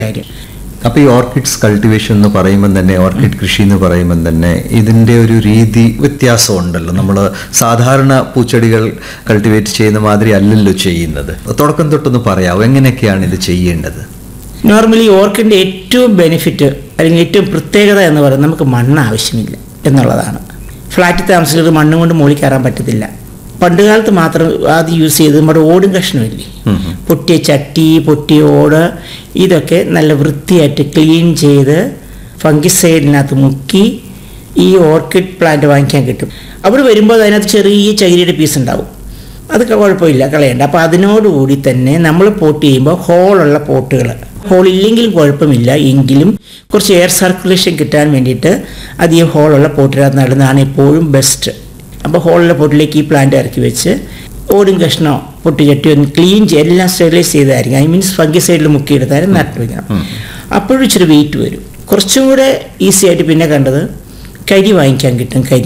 കാര്യം അപ്പൊ ഈ ഓർക്കിഡ്സ് കൾട്ടിവേഷൻ എന്ന് പറയുമ്പോൾ തന്നെ ഓർക്കിഡ് കൃഷി എന്ന് പറയുമ്പോൾ തന്നെ ഇതിന്റെ ഒരു രീതി വ്യത്യാസം ഉണ്ടല്ലോ നമ്മൾ സാധാരണ പൂച്ചെടികൾ കൾട്ടിവേറ്റ് ചെയ്യുന്ന മാതിരി അല്ലല്ലോ ചെയ്യുന്നത് തുടക്കം തൊട്ടൊന്ന് പറയാമോ എങ്ങനെയൊക്കെയാണ് ഇത് ചെയ്യേണ്ടത് നോർമലി ഓർക്കിഡിൻ്റെ ഏറ്റവും ബെനിഫിറ്റ് അല്ലെങ്കിൽ ഏറ്റവും പ്രത്യേകത എന്ന് പറയുന്നത് നമുക്ക് മണ്ണ് ആവശ്യമില്ല എന്നുള്ളതാണ് ഫ്ലാറ്റിൽ താമസിക്കുന്നത് മണ്ണും കൊണ്ട് മുകളിൽ കയറാൻ പറ്റത്തില്ല പണ്ട് കാലത്ത് മാത്രം ആദ്യം യൂസ് ചെയ്ത് നമ്മുടെ ഓടും കഷ്ണമില്ലേ ഉം ഉം. പൊട്ടിയ ചട്ടി പൊട്ടിയ ഓട് ഇതൊക്കെ നല്ല വൃത്തിയായിട്ട് ക്ലീൻ ചെയ്ത് ഫംഗിസൈഡിനകത്ത് മുക്കി ഈ ഓർക്കിഡ് പ്ലാന്റ് വാങ്ങിക്കാൻ കിട്ടും അവിടെ വരുമ്പോൾ അതിനകത്ത് ചെറിയ ചകിരിയുടെ പീസ് ഉണ്ടാവും അതൊക്കെ കുഴപ്പമില്ല കളയണ്ട അപ്പോൾ അതിനോടുകൂടി തന്നെ നമ്മൾ പോട്ട് ചെയ്യുമ്പോൾ ഹോളുള്ള പോട്ടുകൾ ഹോൾ ഇല്ലെങ്കിലും കുഴപ്പമില്ല എങ്കിലും കുറച്ച് എയർ സർക്കുലേഷൻ കിട്ടാൻ വേണ്ടിയിട്ട് അധികം ഹോളുള്ള പോട്ടിനകത്ത് നടുന്നതാണ് എപ്പോഴും ബെസ്റ്റ് അപ്പോൾ ഹോളുള്ള പോട്ടിലേക്ക് ഈ പ്ലാന്റ് ഇറക്കി വെച്ച് ഓടും കഷ്ണോ പൊട്ടി ചട്ടി ഒന്ന് ക്ലീൻ ചെയ്ത് എല്ലാം സ്റ്റെറിലൈസ് ചെയ്തായിരിക്കും ഐ മീൻസ് ഫംഗിസൈഡിൽ മുക്കിയെടുത്താലും നട്ട് വയ്ക്കണം അപ്പോഴും ഇച്ചിരി വെയിറ്റ് വരും കുറച്ചും കൂടെ ഈസി ആയിട്ട് പിന്നെ കണ്ടത് കരി വാങ്ങിക്കാൻ കിട്ടും കരി